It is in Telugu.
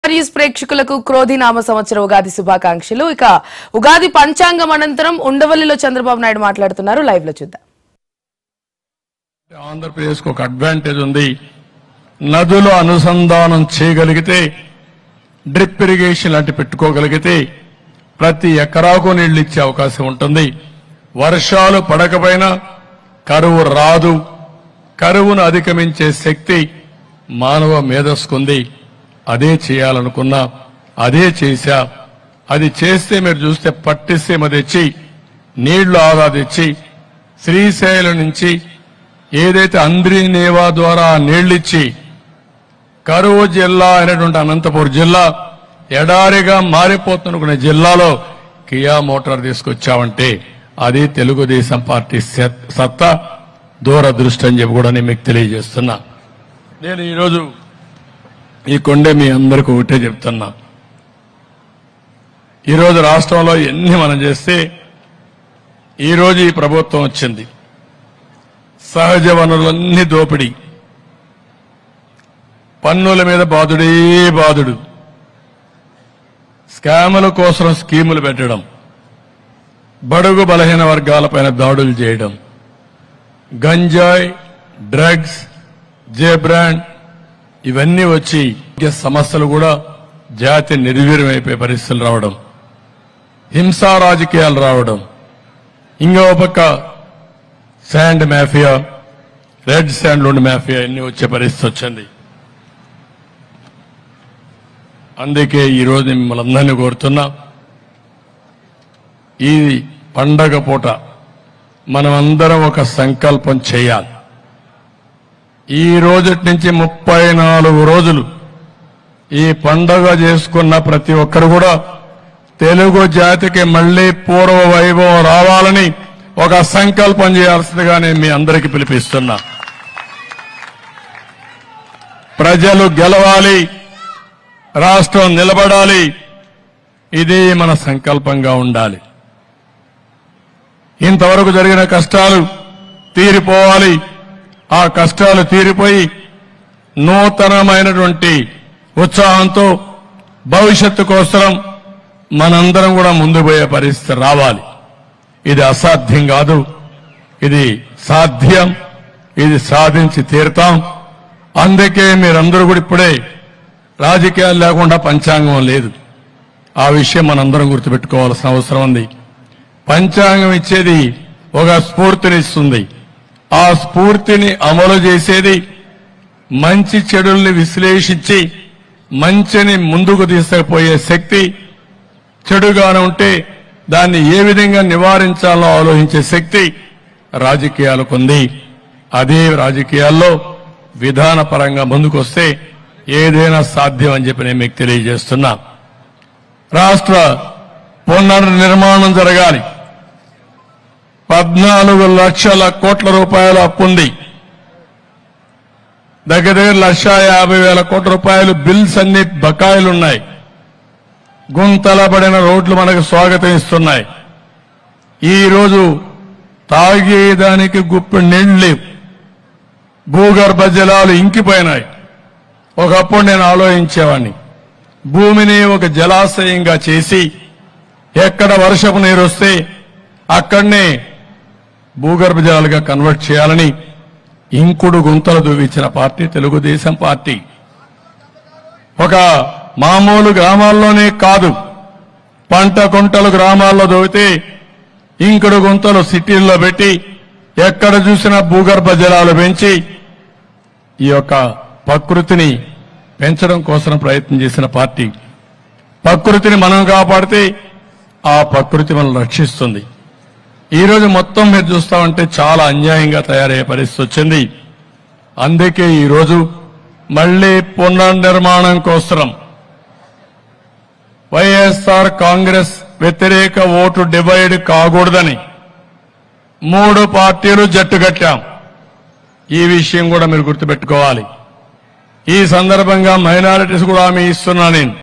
న్యూస్ ప్రేక్షకులకు క్రోధి నామ సంవత్సర ఉగాది శుభాకాంక్షలు ఇక ఉగాది పంచాంగం అనంతరం ఉండవల్లిలో చంద్రబాబు నాయుడు మాట్లాడుతున్నారు లైవ్ లో చూద్దాం ఆంధ్రప్రదేశ్కు ఒక అడ్వాంటేజ్ ఉంది నదులు అనుసంధానం చేయగలిగితే డ్రిప్ ఇరిగేషన్ లాంటి పెట్టుకోగలిగితే ప్రతి ఎకరాకు నీళ్లు ఇచ్చే అవకాశం ఉంటుంది వర్షాలు పడకపోయినా కరువు రాదు కరువును అధిగమించే శక్తి మానవ మేధస్కుంది అదే చేయాలనుకున్నా అదే చేశా అది చేస్తే మీరు చూస్తే పట్టిసీమ తెచ్చి నీళ్లు ఆదా తెచ్చి శ్రీశైలం నుంచి ఏదైతే అంద్రి నేవా ద్వారా నీళ్లిచ్చి కరువు జిల్లా అయినటువంటి అనంతపురం జిల్లా ఎడారిగా మారిపోతున్న జిల్లాలో కియా మోటార్ తీసుకొచ్చామంటే అది తెలుగుదేశం పార్టీ సత్- సత్తా దూరదృష్టి అని చెప్పి కూడా నేను మీకు తెలియజేస్తున్నా నేను ఈరోజు ఈ కొండే మీ అందరికీ ఒకటే చెప్తున్నా ఈరోజు రాష్ట్రంలో ఎన్ని మనం చేస్తే ఈరోజు ఈ ప్రభుత్వం వచ్చింది సహజ వనరులన్నీ దోపిడీ పన్నుల మీద బాధుడే బాధుడు స్కాముల కోసం స్కీములు పెట్టడం బడుగు బలహీన వర్గాలపైన దాడులు చేయడం గంజాయి డ్రగ్స్ జే బ్రాండ్ ఇవన్నీ వచ్చి ఈ సమస్యలు కూడా జాతి నిర్వీర్యమైపోయే పరిస్థితులు రావడం హింసా రాజకీయాలు రావడం ఇంకో పక్క sand mafia red sand loan mafia అన్ని వచ్చే పరిస్థితి వచ్చింది అందుకే ఈరోజు మిమ్మల్ని అందరినీ కోరుతున్నా ఈ పండగ పూట మనమందరం ఒక సంకల్పం చేయాలి ఈ రోజు నుంచి ముప్పై నాలుగు రోజులు ఈ పండగ చేసుకున్న ప్రతి ఒక్కరు కూడా తెలుగు జాతికి మళ్లీ పూర్వ వైభవం రావాలని ఒక సంకల్పం చేయాల్సిందిగా నేను మీ అందరికీ పిలిపిస్తున్నా ప్రజలు గెలవాలి రాష్ట్రం నిలబడాలి ఇది మన సంకల్పంగా ఉండాలి ఇంతవరకు జరిగిన కష్టాలు తీరిపోవాలి ఆ కష్టాలు తీరిపోయి నూతనమైనటువంటి ఉత్సాహంతో భవిష్యత్తు కోసం మనందరం కూడా ముందు పోయే పరిస్థితి రావాలి ఇది అసాధ్యం కాదు ఇది సాధ్యం ఇది సాధించి తీరుతాం అందుకే మీరందరూ కూడా ఇప్పుడే రాజకీయాలు లేకుండా పంచాంగం లేదు ఆ విషయం మనందరం గుర్తుపెట్టుకోవాల్సిన అవసరం ఉంది పంచాంగం ఇచ్చేది ఒక స్ఫూర్తినిస్తుంది ఆ స్ఫూర్తిని అమలు చేసేది మంచి చెడుల్ని విశ్లేషించి మంచిని ముందుకు తీసుకుపోయే శక్తి చెడుగానే ఉంటే దాన్ని ఏ విధంగా నివారించాలో ఆలోచించే శక్తి రాజకీయాలకు ఉంది అదే రాజకీయాల్లో విధానపరంగా ముందుకొస్తే ఏదైనా సాధ్యం అని చెప్పి నేను మీకు తెలియజేస్తున్నా రాష్ట్ర పునర్నిర్మాణం జరగాలి పద్నాలుగు లక్షల కోట్ల రూపాయల అప్పుంది దగ్గర దగ్గర లక్ష యాభై వేల కోట్ల రూపాయలు బిల్స్ అన్ని బకాయిలున్నాయి గుంతలబడిన రోడ్లు మనకు స్వాగతం ఇస్తున్నాయి ఈ రోజు తాగేదానికి గుప్పెడు నీళ్లు లేవు భూగర్భ జలాలు ఇంకిపోయినాయి ఒకప్పుడు నేను ఆలోచించేవాడిని భూమిని ఒక జలాశయంగా చేసి ఎక్కడ వర్షపు నీరు వస్తే అక్కడనే భూగర్భ జలాలుగా కన్వర్ట్ చేయాలని ఇంకుడు గుంతలు దూవించిన పార్టీ తెలుగుదేశం పార్టీ ఒక మామూలు గ్రామాల్లోనే కాదు పంట కుంటలు గ్రామాల్లో దోవితే ఇంకుడు గుంతలు సిటీల్లో పెట్టి ఎక్కడ చూసినా భూగర్భ జలాలు పెంచి ఈ యొక్క ప్రకృతిని పెంచడం కోసం ప్రయత్నం చేసిన పార్టీ ప్రకృతిని మనం కాపాడితే ఆ ప్రకృతి మనం రక్షిస్తుంది ఈ రోజు మొత్తం మీరు చూస్తామంటే చాలా అన్యాయంగా తయారయ్యే పరిస్థితి వచ్చింది అందుకే ఈ రోజు మళ్లీ పునర్నిర్మాణం కోసం వైఎస్ఆర్ కాంగ్రెస్ వ్యతిరేక ఓటు డివైడ్ కాకూడదని మూడు పార్టీలు జట్టు కట్టాం ఈ విషయం కూడా మీరు గుర్తుపెట్టుకోవాలి ఈ సందర్భంగా మైనారిటీస్ కూడా హామీ ఇస్తున్నా నేను